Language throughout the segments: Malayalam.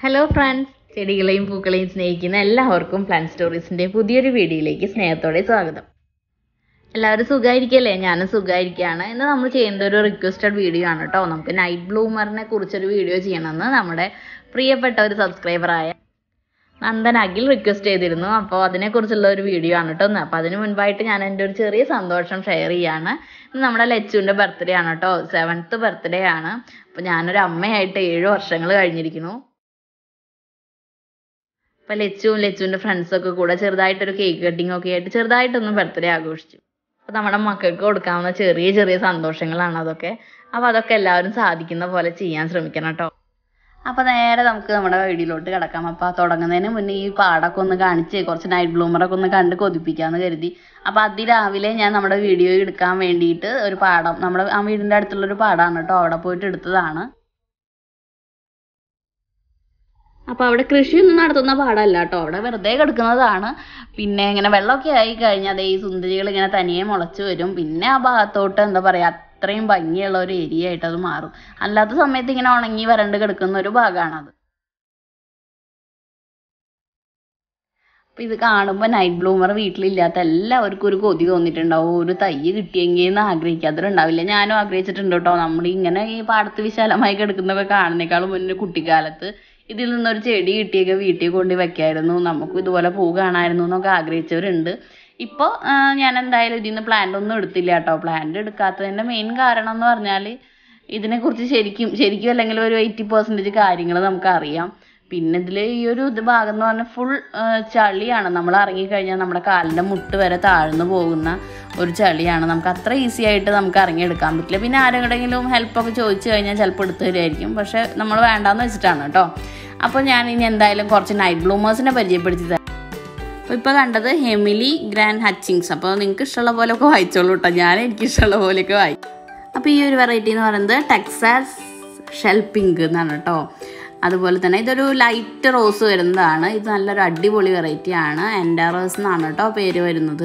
ഹലോ ഫ്രണ്ട്സ് ചെടികളെയും പൂക്കളെയും സ്നേഹിക്കുന്ന എല്ലാവർക്കും പ്ലാൻ സ്റ്റോറീസിൻ്റെ പുതിയൊരു വീഡിയോയിലേക്ക് സ്നേഹത്തോടെ സ്വാഗതം എല്ലാവരും സുഖമായിരിക്കല്ലേ ഞാനും സുഖമായിരിക്കുകയാണ് ഇന്ന് നമ്മൾ ചെയ്യുന്ന ഒരു റിക്വസ്റ്റഡ് വീഡിയോ ആണ് കേട്ടോ നമുക്ക് നൈറ്റ് ബ്ലൂമറിനെ കുറിച്ചൊരു വീഡിയോ ചെയ്യണമെന്ന് നമ്മുടെ പ്രിയപ്പെട്ട ഒരു സബ്സ്ക്രൈബറായ നന്ദൻ അഖിൽ റിക്വസ്റ്റ് ചെയ്തിരുന്നു അപ്പോൾ അതിനെക്കുറിച്ചുള്ള ഒരു വീഡിയോ ആണ് കേട്ടോ അപ്പോൾ അതിന് മുൻപായിട്ട് ഞാൻ എൻ്റെ ഒരു ചെറിയ സന്തോഷം ഷെയർ ചെയ്യാണ് ഇന്ന് നമ്മുടെ ലച്ചുവിൻ്റെ ബർത്ത്ഡേ ആണ് കേട്ടോ സെവൻത്ത് ബർത്ത്ഡേ ആണ് അപ്പോൾ ഞാനൊരു അമ്മയായിട്ട് ഏഴ് വർഷങ്ങൾ കഴിഞ്ഞിരിക്കുന്നു അപ്പോൾ ലച്ചുവും ലച്ചുവിൻ്റെ ഫ്രണ്ട്സൊക്കെ കൂടെ ചെറുതായിട്ടൊരു കേക്ക് കട്ടിംഗ് ഒക്കെ ആയിട്ട് ചെറുതായിട്ടൊന്ന് ബർത്ത്ഡേ ആഘോഷിച്ചു അപ്പോൾ നമ്മുടെ മക്കൾക്ക് കൊടുക്കാവുന്ന ചെറിയ ചെറിയ സന്തോഷങ്ങളാണ് അതൊക്കെ അപ്പോൾ അതൊക്കെ എല്ലാവരും സാധിക്കുന്ന പോലെ ചെയ്യാൻ ശ്രമിക്കണം കേട്ടോ അപ്പോൾ നേരെ നമുക്ക് നമ്മുടെ വീഡിയോയിലോട്ട് കിടക്കാം അപ്പോൾ തുടങ്ങുന്നതിന് മുന്നേ ഈ പാടൊക്കെ ഒന്ന് കാണിച്ച് കുറച്ച് നൈറ്റ് ബ്ലൂമറൊക്കെ ഒന്ന് കണ്ട് കൊതിപ്പിക്കാമെന്ന് കരുതി അപ്പോൾ അതിരാവിലെ ഞാൻ നമ്മുടെ വീഡിയോ എടുക്കാൻ വേണ്ടിയിട്ട് ഒരു പാടം നമ്മുടെ ആ വീടിൻ്റെ അടുത്തുള്ളൊരു പാടമാണ് കേട്ടോ അവിടെ പോയിട്ട് എടുത്തതാണ് അപ്പോൾ അവിടെ കൃഷിയൊന്നും നടത്തുന്ന പാടമല്ല കേട്ടോ അവിടെ വെറുതെ കിടക്കുന്നതാണ് പിന്നെ ഇങ്ങനെ വെള്ളമൊക്കെ ആയി കഴിഞ്ഞാൽ അതേ ഈ സുന്ദരികൾ ഇങ്ങനെ തനിയെ മുളച്ച് വരും പിന്നെ ആ ഭാഗത്തോട്ട് എന്താ പറയുക അത്രയും ഭംഗിയുള്ള ഒരു ഏരിയ ആയിട്ട് അത് മാറും അല്ലാത്ത സമയത്ത് ഇങ്ങനെ ഉണങ്ങി വരണ്ട് കിടക്കുന്ന ഒരു ഭാഗമാണത് അപ്പോൾ ഇത് കാണുമ്പോൾ നൈറ്റ് ബ്ലൂമർ വീട്ടിലില്ലാത്ത എല്ലാവർക്കും ഒരു കൊതി തോന്നിയിട്ടുണ്ടാവും ഒരു തൈ കിട്ടിയെങ്കിൽ എന്ന് ആഗ്രഹിക്കാത്തവരുണ്ടാവില്ല ഞാനും ആഗ്രഹിച്ചിട്ടുണ്ട് കേട്ടോ നമ്മൾ ഇങ്ങനെ ഈ പാടത്ത് വിശാലമായി കിടക്കുന്നതൊക്കെ കാണുന്നേക്കാളും മുന്നേ കുട്ടിക്കാലത്ത് ഇതിൽ നിന്നൊരു ചെടി കിട്ടിയൊക്കെ വീട്ടിൽ കൊണ്ട് വെക്കായിരുന്നു നമുക്കും ഇതുപോലെ പൂ കാണാമായിരുന്നു എന്നൊക്കെ ആഗ്രഹിച്ചവരുണ്ട് ഇപ്പോൾ ഞാൻ എന്തായാലും ഇതിൽ നിന്ന് പ്ലാന്റ് ഒന്നും എടുത്തില്ല കേട്ടോ പ്ലാന്റ് എടുക്കാത്തതിൻ്റെ മെയിൻ കാരണം എന്ന് പറഞ്ഞാൽ ഇതിനെക്കുറിച്ച് ശരിക്കും ശരിക്കും അല്ലെങ്കിൽ ഒരു എയ്റ്റി പെർസെൻറ്റേജ് കാര്യങ്ങൾ നമുക്കറിയാം പിന്നെ ഇതിൽ ഈ ഒരു ഇത് ഭാഗം എന്ന് പറഞ്ഞാൽ ഫുൾ ചളിയാണ് നമ്മൾ ഇറങ്ങിക്കഴിഞ്ഞാൽ നമ്മുടെ കാലിൻ്റെ മുട്ട് വരെ താഴ്ന്നു പോകുന്ന ഒരു ചളിയാണ് നമുക്ക് അത്ര ഈസി ആയിട്ട് നമുക്ക് ഇറങ്ങിയെടുക്കാൻ പറ്റില്ല പിന്നെ ആരെങ്കിലും ഹെൽപ്പൊക്കെ ചോദിച്ചു കഴിഞ്ഞാൽ ചിലപ്പോൾ എടുത്തു തരുമായിരിക്കും പക്ഷേ നമ്മൾ വേണ്ടാന്ന് വെച്ചിട്ടാണ് കേട്ടോ അപ്പോൾ ഞാൻ ഇനി എന്തായാലും കുറച്ച് നൈറ്റ് ബ്ലൂമേഴ്സിനെ പരിചയപ്പെടുത്തി തരാം അപ്പോൾ ഇപ്പോൾ കണ്ടത് ഹെമിലി ഗ്രാൻഡ് ഹച്ചിങ്സ് അപ്പോൾ നിങ്ങൾക്ക് ഇഷ്ടമുള്ള പോലെയൊക്കെ വായിച്ചോളൂ കേട്ടോ ഞാൻ എനിക്ക് ഇഷ്ടമുള്ള പോലെയൊക്കെ വായിക്കും അപ്പോൾ ഈ ഒരു വെറൈറ്റി എന്ന് പറയുന്നത് ടെക്സാസ് ഷെൽ പിങ്ക് എന്നാണ് കേട്ടോ അതുപോലെ തന്നെ ഇതൊരു ലൈറ്റ് റോസ് വരുന്നതാണ് ഇത് നല്ലൊരു അടിപൊളി വെറൈറ്റി ആണ് എൻഡാറേഴ്സ് എന്നാണ് കേട്ടോ പേര് വരുന്നത്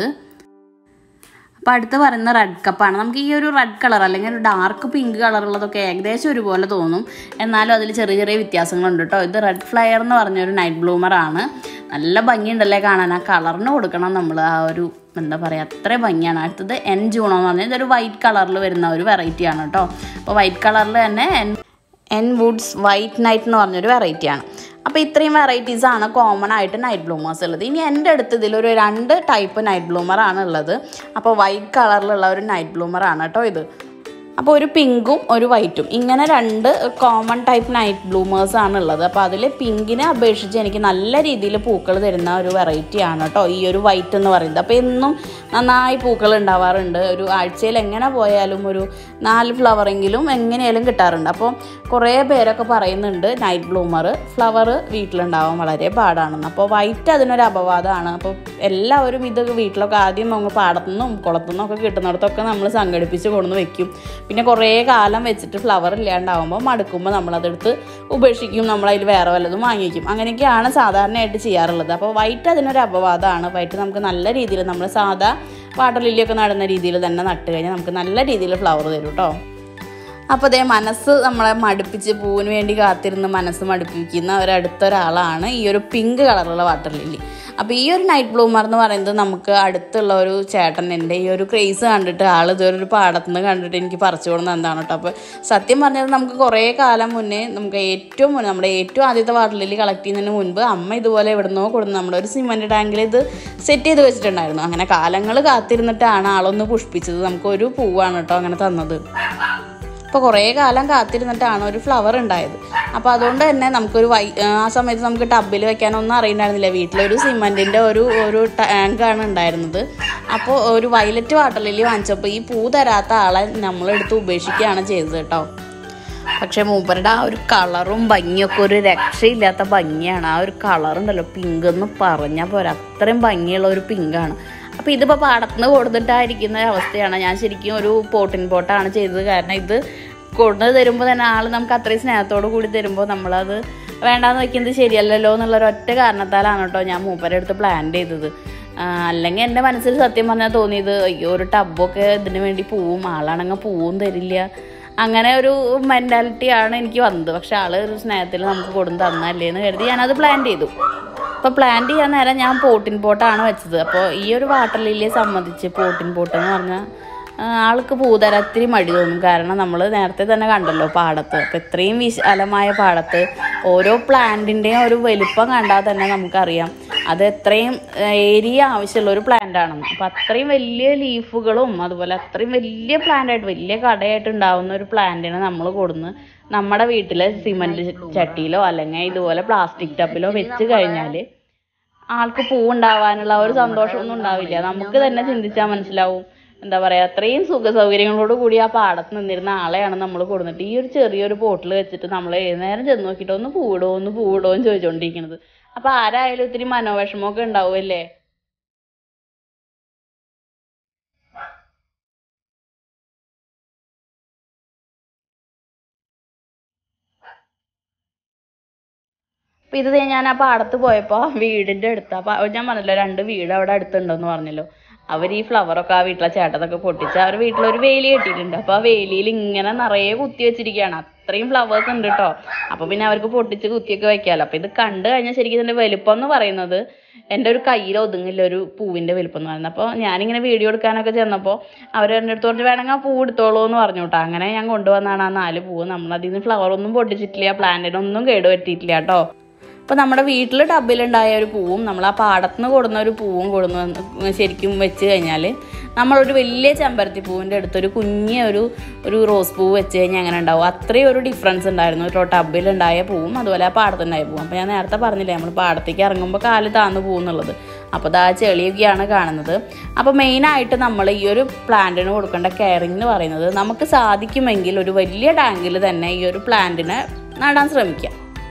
അപ്പോൾ അടുത്ത് പറയുന്ന റെഡ് കപ്പാണ് നമുക്ക് ഈ ഒരു റെഡ് കളർ അല്ലെങ്കിൽ ഒരു ഡാർക്ക് പിങ്ക് കളറുള്ളതൊക്കെ ഏകദേശം ഒരുപോലെ തോന്നും എന്നാലും അതിൽ ചെറിയ ചെറിയ വ്യത്യാസങ്ങളുണ്ട് കേട്ടോ ഇത് റെഡ് ഫ്ലയർ എന്ന് പറഞ്ഞൊരു നൈറ്റ് ബ്ലൂമറാണ് നല്ല ഭംഗിയുണ്ടല്ലേ കാണാൻ ആ കളറിന് കൊടുക്കണം നമ്മൾ ആ ഒരു എന്താ പറയുക അത്ര ഭംഗിയാണ് അടുത്തത് എൻ ജൂണോ എന്ന് പറഞ്ഞാൽ ഇതൊരു വൈറ്റ് കളറിൽ വരുന്ന ഒരു വെറൈറ്റിയാണ് കേട്ടോ അപ്പോൾ വൈറ്റ് കളറിൽ തന്നെ N N woods white night എന്ന് പറഞ്ഞൊരു വെറൈറ്റിയാണ് അപ്പോൾ ഇത്രയും വെറൈറ്റീസ് ആണ് കോമൺ ആയിട്ട് നൈറ്റ് ബ്ലൂമേഴ്സ് ഉള്ളത് ഇനി എൻ്റെ അടുത്ത് ഇതിലൊരു രണ്ട് ടൈപ്പ് നൈറ്റ് ബ്ലൂമർ ആണ് ഉള്ളത് അപ്പോൾ വൈറ്റ് കളറിലുള്ള ഒരു നൈറ്റ് ബ്ലൂമർ ആണ് കേട്ടോ ഇത് അപ്പോൾ ഒരു പിങ്കും ഒരു വൈറ്റും ഇങ്ങനെ രണ്ട് കോമൺ ടൈപ്പ് നൈറ്റ് ബ്ലൂമേഴ്സ് ആണ് ഉള്ളത് അപ്പോൾ അതിൽ പിങ്കിനെ അപേക്ഷിച്ച് എനിക്ക് നല്ല രീതിയിൽ പൂക്കൾ തരുന്ന ഒരു വെറൈറ്റി ആണ് കേട്ടോ ഈ ഒരു വൈറ്റ് എന്ന് പറയുന്നത് അപ്പോൾ എന്നും നന്നായി പൂക്കൾ ഉണ്ടാവാറുണ്ട് ഒരു ആഴ്ചയിൽ എങ്ങനെ പോയാലും ഒരു നാല് ഫ്ലവറെങ്കിലും എങ്ങനെയാലും കിട്ടാറുണ്ട് അപ്പോൾ കുറേ പേരൊക്കെ പറയുന്നുണ്ട് നൈറ്റ് ബ്ലൂമർ ഫ്ലവർ വീട്ടിലുണ്ടാവാൻ വളരെ പാടാണെന്ന് അപ്പോൾ വൈറ്റ് അതിനൊരു അപവാദമാണ് അപ്പോൾ എല്ലാവരും ഇത് വീട്ടിലൊക്കെ ആദ്യം അങ്ങ് പാടത്തുനിന്നും കുളത്തുനിന്നും ഒക്കെ കിട്ടുന്നിടത്തൊക്കെ നമ്മൾ സംഘടിപ്പിച്ച് കൊണ്ടുവന്ന് വെക്കും പിന്നെ കുറേ കാലം വെച്ചിട്ട് ഫ്ലവർ ഇല്ലാണ്ടാവുമ്പോൾ മടുക്കുമ്പോൾ നമ്മളതെടുത്ത് ഉപേക്ഷിക്കും നമ്മളതിൽ വേറെ വല്ലതും വാങ്ങിക്കും അങ്ങനെയൊക്കെയാണ് സാധാരണയായിട്ട് ചെയ്യാറുള്ളത് അപ്പോൾ വൈറ്റ് അതിനൊരു അപവാദമാണ് വൈറ്റ് നമുക്ക് നല്ല രീതിയിൽ നമ്മൾ സാധാ വാട്ടർ ലില്ലിയൊക്കെ നടുന്ന രീതിയിൽ തന്നെ നട്ട് കഴിഞ്ഞാൽ നമുക്ക് നല്ല രീതിയിൽ ഫ്ലവർ തരും കേട്ടോ അപ്പോൾ അതേ മനസ്സ് നമ്മളെ മടുപ്പിച്ച് പൂവിന് വേണ്ടി കാത്തിരുന്ന് മനസ്സ് മടുപ്പിക്കുന്ന ഒരടുത്തൊരാളാണ് ഈ ഒരു പിങ്ക് കളറുള്ള വാട്ടർ ലില്ലി അപ്പോൾ ഈ ഒരു നൈറ്റ് ബ്ലൂമർ എന്ന് പറയുന്നത് നമുക്ക് അടുത്തുള്ള ഒരു ചേട്ടൻ എൻ്റെ ഈ ഒരു ക്രേസ് കണ്ടിട്ട് ആൾ ഇതൊരു ഒരു പാടത്തുനിന്ന് കണ്ടിട്ട് എനിക്ക് പറിച്ചു കൊടുക്കുന്ന എന്താണ് കേട്ടോ അപ്പോൾ സത്യം പറഞ്ഞത് നമുക്ക് കുറേ കാലം മുന്നേ നമുക്ക് ഏറ്റവും മുന്നേ നമ്മുടെ ഏറ്റവും ആദ്യത്തെ വാട്ടർ ലില്ലി കളക്ട് ചെയ്യുന്നതിന് മുൻപ് അമ്മ ഇതുപോലെ എവിടുന്നോ കൊടുന്ന് നമ്മുടെ ഒരു സിമൻറ്റ് ടാങ്കിൽ ഇത് സെറ്റ് ചെയ്ത് വെച്ചിട്ടുണ്ടായിരുന്നു അങ്ങനെ കാലങ്ങൾ കാത്തിരുന്നിട്ടാണ് ആളൊന്ന് പുഷ്പിച്ചത് നമുക്ക് ഒരു പൂവാണ് കേട്ടോ അങ്ങനെ തന്നത് അപ്പോൾ കുറേ കാലം കാത്തിരുന്നിട്ടാണ് ഒരു ഫ്ലവർ ഉണ്ടായത് അപ്പോൾ അതുകൊണ്ട് തന്നെ നമുക്കൊരു വൈ ആ സമയത്ത് നമുക്ക് ടബിൽ വെക്കാനൊന്നും അറിയണ്ടായിരുന്നില്ല വീട്ടിലൊരു സിമൻറ്റിൻ്റെ ഒരു ഒരു ടാങ്കാണ് ഉണ്ടായിരുന്നത് അപ്പോൾ ഒരു വയലറ്റ് വാട്ടർ ലില്ലി വാങ്ങിച്ചപ്പോൾ ഈ പൂ തരാത്ത ആളെ നമ്മളെടുത്ത് ഉപേക്ഷിക്കുകയാണ് ചെയ്തത് കേട്ടോ പക്ഷേ മൂപ്പരുടെ ആ ഒരു കളറും ഭംഗിയൊക്കെ ഒരു രക്ഷയില്ലാത്ത ഭംഗിയാണ് ആ ഒരു കളറുണ്ടല്ലോ പിങ്ക് എന്ന് പറഞ്ഞാൽ പോരാ അത്രയും ഭംഗിയുള്ള ഒരു പിങ്കാണ് അപ്പോൾ ഇതിപ്പോൾ പാടത്തുനിന്ന് കൊടുത്തിട്ടായിരിക്കുന്ന അവസ്ഥയാണ് ഞാൻ ശരിക്കും ഒരു പോട്ടിൻ പോട്ടാണ് ചെയ്തത് കാരണം ഇത് കൊണ്ടു തരുമ്പോൾ തന്നെ ആൾ നമുക്ക് അത്രയും സ്നേഹത്തോടു കൂടി തരുമ്പോൾ നമ്മളത് വേണ്ടാന്ന് വെക്കുന്നത് ശരിയല്ലല്ലോ എന്നുള്ള ഒറ്റ കാരണത്താലാണ് കേട്ടോ ഞാൻ മൂപ്പരെ അടുത്ത് പ്ലാൻ ചെയ്തത് അല്ലെങ്കിൽ എൻ്റെ മനസ്സിൽ സത്യം പറഞ്ഞാൽ തോന്നിയത് അയ്യോ ഒരു ടബൊക്കെ ഇതിന് വേണ്ടി പോവും ആളാണെങ്കിൽ പൂവും തരില്ല അങ്ങനെ ഒരു മെൻറ്റാലിറ്റിയാണ് എനിക്ക് വന്നത് പക്ഷെ ആള് ഒരു സ്നേഹത്തിൽ നമുക്ക് കൊടുന്ന് തന്നല്ലേ എന്ന് കരുതി ഞാനത് പ്ലാൻ ചെയ്തു അപ്പോൾ പ്ലാൻ ചെയ്യാൻ നേരം ഞാൻ പോട്ടിൻ പോട്ടാണ് വെച്ചത് അപ്പോൾ ഈ ഒരു വാട്ടർ ലില്ലിയെ സംബന്ധിച്ച് പോട്ടിൻ പോട്ട് എന്ന് പറഞ്ഞാൽ ആ, ആൾക്ക് പൂതരത്തിരി മടി തോന്നും കാരണം നമ്മൾ നേരത്തെ തന്നെ കണ്ടല്ലോ പാടത്ത് അപ്പം ഇത്രയും വിശാലമായ പാടത്ത് ഓരോ പ്ലാന്റിൻ്റെയും ഒരു വലിപ്പം കണ്ടാൽ തന്നെ നമുക്കറിയാം അത് എത്രയും ഏരിയ ആവശ്യമുള്ള ഒരു പ്ലാന്റ് ആണെന്ന് അപ്പം അത്രയും വലിയ ലീഫുകളും അതുപോലെ അത്രയും വലിയ പ്ലാന്റ് ആയിട്ട് വലിയ കടയായിട്ട് ഉണ്ടാവുന്ന ഒരു പ്ലാന്റിനെ നമ്മൾ കൊടുന്ന് നമ്മുടെ വീട്ടിലെ സിമൻറ്റ് ചട്ടിയിലോ അല്ലെങ്കിൽ ഇതുപോലെ പ്ലാസ്റ്റിക് ടബിലോ വെച്ച് കഴിഞ്ഞാൽ ആൾക്ക് പൂവുണ്ടാവാനുള്ള ആ ഒരു സന്തോഷമൊന്നും ഉണ്ടാവില്ല നമുക്ക് തന്നെ ചിന്തിച്ചാൽ മനസ്സിലാവും എന്താ പറയാ അത്രയും സുഖ സൗകര്യങ്ങളോട് കൂടി ആ പാടത്ത് നിന്നിരുന്ന ആളെയാണ് നമ്മൾ കൊടുത്തിട്ട് ഈ ഒരു ചെറിയൊരു പോട്ടിൽ വെച്ചിട്ട് നമ്മൾ ഏത് നേരം ചെന്ന് നോക്കിയിട്ട് ഒന്ന് പൂവിടോ ഒന്ന് പൂവിടോ എന്ന് ചോദിച്ചുകൊണ്ടിരിക്കുന്നത് അപ്പൊ ആരായാലും ഇത്തിരി മനോവിഷമമൊക്കെ ഉണ്ടാവുമല്ലേ അപ്പൊ ഇത് ദേ ഞാൻ ആ പാടത്ത് പോയപ്പോ വീടിന്റെ അടുത്ത് അപ്പൊ ഞാൻ പറഞ്ഞല്ലോ രണ്ട് വീട് അവിടെ അടുത്തുണ്ടെന്ന് പറഞ്ഞല്ലോ അവർ ഈ ഫ്ലവറൊക്കെ ആ വീട്ടിലെ ചേട്ടതൊക്കെ പൊട്ടിച്ച് അവർ വീട്ടിലൊരു വേലി കെട്ടിയിട്ടുണ്ട് അപ്പൊ ആ വേലിയിൽ ഇങ്ങനെ നിറയെ കുത്തി വെച്ചിരിക്കുകയാണ് അത്രയും ഫ്ലവേഴ്സ് ഉണ്ട് കേട്ടോ അപ്പൊ പിന്നെ അവർക്ക് പൊട്ടിച്ച് കുത്തിയൊക്കെ വെക്കാലോ അപ്പൊ ഇത് കണ്ടു കഴിഞ്ഞാൽ ശരിക്കും ഇതിന്റെ വലുപ്പം എന്ന് പറയുന്നത് എൻ്റെ ഒരു കയ്യിൽ ഒതുങ്ങില്ല ഒരു പൂവിന്റെ വലുപ്പം എന്ന് പറയുന്നത് അപ്പോൾ ഞാനിങ്ങനെ വീഡിയോ എടുക്കാനൊക്കെ ചെന്നപ്പോൾ അവർ എൻ്റെ അടുത്ത് പറഞ്ഞു വേണമെങ്കിൽ ആ പൂ എടുത്തോളൂ എന്ന് പറഞ്ഞു കേട്ടോ അങ്ങനെ ഞാൻ കൊണ്ടുവന്നാണ് ആ നാല് പൂവ് നമ്മൾ അതിൽ നിന്ന് ഫ്ലവർ ഒന്നും പൊട്ടിച്ചിട്ടില്ല പ്ലാന്റിനൊന്നും കേടുപറ്റിയിട്ടില്ല കേട്ടോ അപ്പോൾ നമ്മുടെ വീട്ടിൽ ടബിലുണ്ടായ ഒരു പൂവും നമ്മൾ ആ പാടത്തുനിന്ന് കൊടുന്ന ഒരു പൂവും കൊടുന്ന് വന്ന് ശരിക്കും വെച്ച് കഴിഞ്ഞാൽ നമ്മളൊരു വലിയ ചെമ്പരത്തി പൂവിൻ്റെ അടുത്തൊരു കുഞ്ഞ ഒരു ഒരു റോസ് പൂവ് വെച്ച് കഴിഞ്ഞാൽ അങ്ങനെ ഉണ്ടാവും അത്രയും ഒരു ഡിഫറൻസ് ഉണ്ടായിരുന്നു ഒരു ടബിലുണ്ടായ പൂവും അതുപോലെ ആ പാടത്തുണ്ടായ പൂവും അപ്പോൾ ഞാൻ നേരത്തെ പറഞ്ഞില്ലേ നമ്മൾ പാടത്തേക്ക് ഇറങ്ങുമ്പോൾ കാല് താന്ന് പോകുന്നുള്ളത് അപ്പോൾ അത് ആ ചെളിയൊക്കെയാണ് കാണുന്നത് അപ്പോൾ മെയിനായിട്ട് നമ്മൾ ഈ ഒരു പ്ലാന്റിന് കൊടുക്കേണ്ട കെയറിംഗ് എന്ന് പറയുന്നത് നമുക്ക് സാധിക്കുമെങ്കിൽ ഒരു വലിയ ടാങ്കിൽ തന്നെ ഈ ഒരു പ്ലാന്റിനെ നടാൻ ശ്രമിക്കാം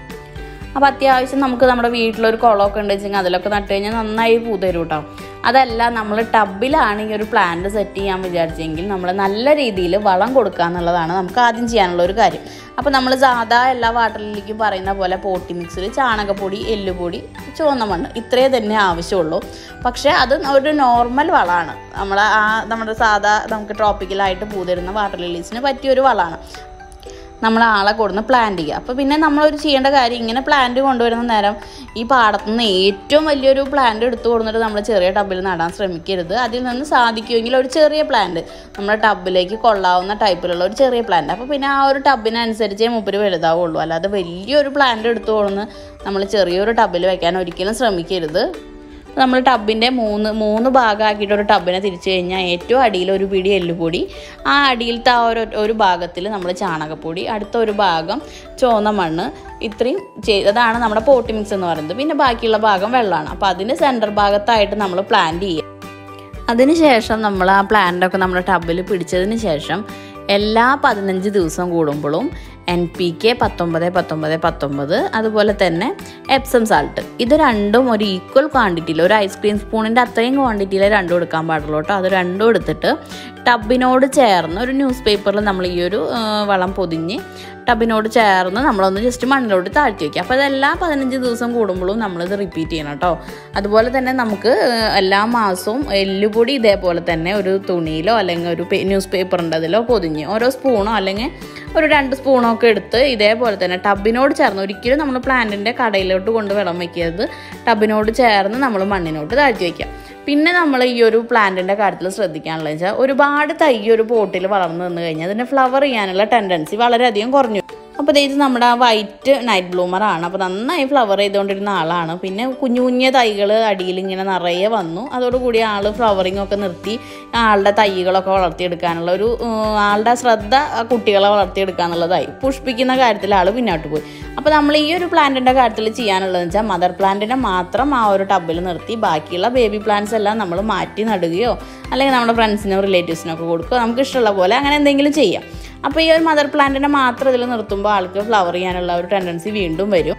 അപ്പോൾ അത്യാവശ്യം നമുക്ക് നമ്മുടെ വീട്ടിലൊരു കുളമൊക്കെ ഉണ്ട് വെച്ചെങ്കിൽ അതിലൊക്കെ നട്ട് കഴിഞ്ഞാൽ നന്നായി പൂ തരും കേട്ടോ അതല്ല നമ്മൾ ടബിലാണ് ഈ ഒരു പ്ലാന്റ് സെറ്റ് ചെയ്യാൻ വിചാരിച്ചെങ്കിൽ നമ്മൾ നല്ല രീതിയിൽ വളം കൊടുക്കുക എന്നുള്ളതാണ് നമുക്ക് ആദ്യം ചെയ്യാനുള്ള ഒരു കാര്യം അപ്പോൾ നമ്മൾ സാധാ എല്ലാ വാട്ടറിലേക്കും പറയുന്ന പോലെ പോട്ടി മിക്സിൽ ചാണകപ്പൊടി എല്ലുപൊടി ചുവന്ന മണ്ണ് ഇത്രയേ തന്നെ ആവശ്യമുള്ളൂ പക്ഷേ അത് ഒരു നോർമൽ വളമാണ് നമ്മൾ ആ നമ്മുടെ സാധാ നമുക്ക് ട്രോപ്പിക്കലായിട്ട് പൂ തരുന്ന വാട്ടർ ലില്ലീസിന് പറ്റിയൊരു വളമാണ് നമ്മൾ ആളെ കൊടുന്ന് പ്ലാന്റ് ചെയ്യുക അപ്പോൾ പിന്നെ നമ്മളൊരു ചെയ്യേണ്ട കാര്യം ഇങ്ങനെ പ്ലാന്റ് കൊണ്ടുവരുന്ന നേരം ഈ പാടത്തു നിന്ന് ഏറ്റവും വലിയൊരു പ്ലാന്റ് എടുത്തു കൊടുത്തിട്ട് നമ്മൾ ചെറിയ ടബിൽ നടാൻ ശ്രമിക്കരുത് അതിൽ നിന്ന് സാധിക്കുമെങ്കിൽ ഒരു ചെറിയ പ്ലാന്റ് നമ്മുടെ ടബിലേക്ക് കൊള്ളാവുന്ന ടൈപ്പിലുള്ള ഒരു ചെറിയ പ്ലാന്റ് അപ്പോൾ പിന്നെ ആ ഒരു ടബിനനുസരിച്ചേ മൂപ്പര് വലുതാവുള്ളൂ അല്ലാതെ വലിയൊരു പ്ലാന്റ് എടുത്തു കൊടുന്ന് നമ്മൾ ചെറിയൊരു ടബിൽ വെക്കാൻ ഒരിക്കലും ശ്രമിക്കരുത് നമ്മൾ ടബിൻ്റെ മൂന്ന് മൂന്ന് ഭാഗമാക്കിയിട്ട് ഒരു ടബിനെ തിരിച്ചു കഴിഞ്ഞാൽ ഏറ്റവും അടിയിൽ ഒരു പിടി എല്ലുപൊടി ആ അടിയിലത്തെ ആ ഒരു ഒരു ഭാഗത്തിൽ നമ്മൾ ചാണകപ്പൊടി അടുത്ത ഒരു ഭാഗം ചുവന്ന മണ്ണ് ഇത്രയും ചെയ്തതാണ് നമ്മുടെ പോട്ടി മിക്സ് എന്ന് പറയുന്നത് പിന്നെ ബാക്കിയുള്ള ഭാഗം വെള്ളമാണ് അപ്പോൾ അതിൻ്റെ സെൻറ്റർ ഭാഗത്തായിട്ട് നമ്മൾ പ്ലാന്റ് ചെയ്യുക അതിനുശേഷം നമ്മൾ ആ പ്ലാന്റൊക്കെ നമ്മുടെ ടബിൽ പിടിച്ചതിന് ശേഷം എല്ലാ പതിനഞ്ച് ദിവസം കൂടുമ്പോഴും എൻ പി കെ പത്തൊമ്പത് പത്തൊമ്പത് പത്തൊമ്പത് അതുപോലെ തന്നെ എപ്സം സാൾട്ട് ഇത് രണ്ടും ഒരു ഈക്വൽ ക്വാണ്ടിറ്റിയിൽ ഒരു ഐസ്ക്രീം സ്പൂണിൻ്റെ അത്രയും ക്വാണ്ടിറ്റിയിൽ രണ്ടും എടുക്കാൻ പാടുള്ളൂ കേട്ടോ അത് രണ്ടും എടുത്തിട്ട് ടബിനോട് ചേർന്ന് ഒരു ന്യൂസ് പേപ്പറിൽ നമ്മൾ ഈ ഒരു ആ, വളം പൊതിഞ്ഞ് ടബിനോട് ചേർന്ന് നമ്മളൊന്ന് ജസ്റ്റ് മണ്ണിലോട്ട് താഴ്ത്തി വയ്ക്കുക അപ്പോൾ അതെല്ലാ പതിനഞ്ച് ദിവസം കൂടുമ്പോഴും നമ്മളിത് റിപ്പീറ്റ് ചെയ്യണം കേട്ടോ അതുപോലെ തന്നെ നമുക്ക് ഏഹ്, എല്ലാ മാസവും എല്ലുപൊടി ഇതേപോലെ തന്നെ ഒരു തുണിയിലോ അല്ലെങ്കിൽ ഒരു ന്യൂസ് പേപ്പറിൻ്റെ അതിലോ പൊതിഞ്ഞ് ഓരോ സ്പൂണോ അല്ലെങ്കിൽ ഒരു രണ്ട് സ്പൂണോ ഒക്കെ എടുത്ത് ഇതേപോലെ തന്നെ ടബിനോട് ചേർന്ന് ഒരിക്കലും നമ്മൾ പ്ലാന്റിൻ്റെ കടയിലോട്ട് കൊണ്ട് വെള്ളം വയ്ക്കരുത് ടബിനോട് ചേർന്ന് നമ്മൾ മണ്ണിനോട്ട് താഴ്ത്തി വയ്ക്കുക പിന്നെ നമ്മൾ ഈ ഒരു പ്ലാന്റിൻ്റെ കാര്യത്തിൽ ശ്രദ്ധിക്കാനുള്ളത് വെച്ചാൽ ഒരുപാട് തൈ ഒരു പോട്ടിൽ വളർന്നു നിന്ന് കഴിഞ്ഞാൽ അതിൻ്റെ ഫ്ലവർ ചെയ്യാനുള്ള ടെൻഡൻസി വളരെയധികം കുറഞ്ഞു അപ്പോൾ ദേ ഇത് നമ്മുടെ ആ വൈറ്റ് നൈറ്റ് ബ്ലൂമറാണ് അപ്പോൾ നന്നായി ഫ്ലവർ ചെയ്തുകൊണ്ടിരുന്ന ആളാണ് പിന്നെ കുഞ്ഞു കുഞ്ഞു തൈകൾ അടിയിൽ ഇങ്ങനെ നിറയെ വന്നു അതോടുകൂടി ആൾ ഫ്ലവറിംഗ് ഒക്കെ നിർത്തി ആളുടെ തൈകളൊക്കെ വളർത്തിയെടുക്കാനുള്ള ഒരു ഉം, ആളുടെ ശ്രദ്ധ ആ കുട്ടികളെ വളർത്തിയെടുക്കാന്നുള്ളതായി പുഷ്പിക്കുന്ന കാര്യത്തിൽ ആൾ പിന്നോട്ട് പോയി അപ്പോൾ നമ്മൾ ഈ ഒരു പ്ലാന്റിൻ്റെ കാര്യത്തിൽ ചെയ്യാനുള്ളതെന്ന് വെച്ചാൽ മദർ പ്ലാന്റിനെ മാത്രം ആ ഒരു ടബിൽ നിർത്തി ബാക്കിയുള്ള ബേബി പ്ലാന്റ്സ് എല്ലാം നമ്മൾ മാറ്റി നടുകയോ അല്ലെങ്കിൽ നമ്മുടെ ഫ്രണ്ട്സിനോ റിലേറ്റീവ്സിനോ ഒക്കെ കൊടുക്കുകയോ നമുക്ക് ഇഷ്ടമുള്ള പോലെ അങ്ങനെ എന്തെങ്കിലും ചെയ്യാം അപ്പോൾ ഈ ഒരു മദർ പ്ലാന്റിനെ മാത്രം ഇതിൽ നിർത്തുമ്പോൾ ആൾക്ക് ഫ്ലവർ ചെയ്യാനുള്ള ഒരു ടെൻഡൻസി വീണ്ടും വരും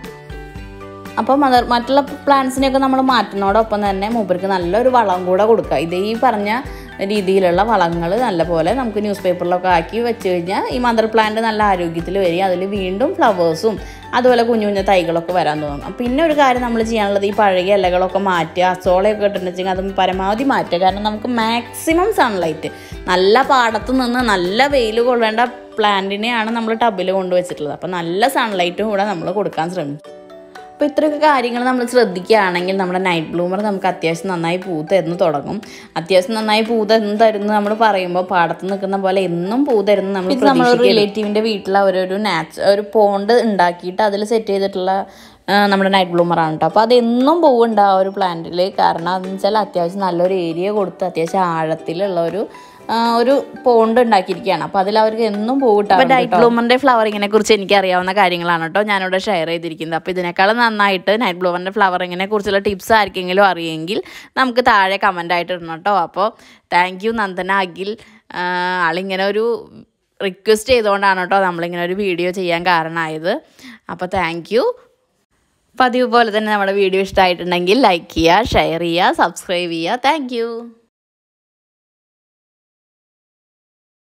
അപ്പോൾ മദർ മറ്റുള്ള പ്ലാന്റ്സിനെയൊക്കെ നമ്മൾ മാറ്റുന്നതോടൊപ്പം തന്നെ മൂപ്പർക്ക് നല്ലൊരു വളം കൂടെ കൊടുക്കുക ഇത് ഈ പറഞ്ഞ രീതിയിലുള്ള വളങ്ങൾ നല്ലപോലെ നമുക്ക് ന്യൂസ് പേപ്പറിലൊക്കെ ആക്കി വെച്ച് കഴിഞ്ഞാൽ ഈ മദർ പ്ലാന്റ് നല്ല ആരോഗ്യത്തിൽ വരിക അതിൽ വീണ്ടും ഫ്ലവേഴ്സും അതുപോലെ കുഞ്ഞു കുഞ്ഞു തൈകളൊക്കെ വരാൻ തോന്നും പിന്നെ ഒരു കാര്യം നമ്മൾ ചെയ്യാനുള്ളത് ഈ പഴയ ഇലകളൊക്കെ മാറ്റുക അസോളയൊക്കെ ഇട്ടിട്ടുണ്ടെങ്കിൽ അത് പരമാവധി മാറ്റുക കാരണം നമുക്ക് മാക്സിമം സൺലൈറ്റ് നല്ല പാടത്ത് നിന്ന് നല്ല വെയിൽ കൊള്ളേണ്ട പ്ലാന്റിനെയാണ് നമ്മൾ ടബിൽ കൊണ്ടുവച്ചിട്ടുള്ളത് അപ്പോൾ നല്ല സൺലൈറ്റും കൂടെ നമ്മൾ കൊടുക്കാൻ ശ്രമിക്കും അപ്പോൾ ഇത്രയൊക്കെ കാര്യങ്ങൾ നമ്മൾ ശ്രദ്ധിക്കുകയാണെങ്കിൽ നമ്മുടെ നൈറ്റ് ബ്ലൂമർ നമുക്ക് അത്യാവശ്യം നന്നായി പൂ തരുന്നു തുടങ്ങും അത്യാവശ്യം നന്നായി പൂ തരുന്നു തരുന്നു നമ്മൾ പറയുമ്പോൾ പാടത്ത് നിൽക്കുന്ന പോലെ എന്നും പൂ തരുന്നു നമ്മൾ നമ്മൾ റിലേറ്റീവിൻ്റെ വീട്ടിൽ അവരൊരു നാച്ച് ഒരു പോണ്ട് ഉണ്ടാക്കിയിട്ട് അതിൽ സെറ്റ് ചെയ്തിട്ടുള്ള ആ, നമ്മുടെ നൈറ്റ് ബ്ലൂമറാണ് കേട്ടോ അപ്പോൾ അതെന്നും പൂവുണ്ടാവും ആ ഒരു പ്ലാന്റിൽ കാരണം അതെന്ന് വെച്ചാൽ അത്യാവശ്യം നല്ലൊരു ഏരിയ കൊടുത്ത് അത്യാവശ്യം ആഴത്തിലുള്ള ഒരു ആ, ഒരു പോണ്ട് ഉണ്ടാക്കിയിരിക്കുകയാണ് അപ്പോൾ അതിൽ അവർക്ക് എന്നും പൂവിട്ടാവും നൈറ്റ് ബ്ലൂമറിൻ്റെ ഫ്ലവറിങ്ങിനെ കുറിച്ച് എനിക്ക് അറിയാവുന്ന കാര്യങ്ങളാണ് കേട്ടോ ഞാനിവിടെ ഷെയർ ചെയ്തിരിക്കുന്നത് അപ്പോൾ ഇതിനേക്കാളും നന്നായിട്ട് നൈറ്റ് ബ്ലൂമറിൻ്റെ ഫ്ലവറിങ്ങിനെ കുറിച്ചുള്ള ടിപ്സ് ആർക്കെങ്കിലും അറിയെങ്കിൽ നമുക്ക് താഴെ കമൻ്റ് ആയിട്ട് ഇടണം കേട്ടോ അപ്പോൾ താങ്ക് യു നന്ദന അഖിൽ ആ, ആളിങ്ങനെ ഒരു റിക്വസ്റ്റ് ചെയ്തുകൊണ്ടാണ് കേട്ടോ നമ്മളിങ്ങനെ ഒരു വീഡിയോ ചെയ്യാൻ കാരണമായത് അപ്പോൾ താങ്ക് യു പതിവ് പോലെ തന്നെ നമ്മുടെ വീഡിയോ ഇഷ്ടമായിട്ടുണ്ടെങ്കിൽ ലൈക്ക് ചെയ്യുക ഷെയർ ചെയ്യുക സബ്സ്ക്രൈബ് ചെയ്യുക താങ്ക്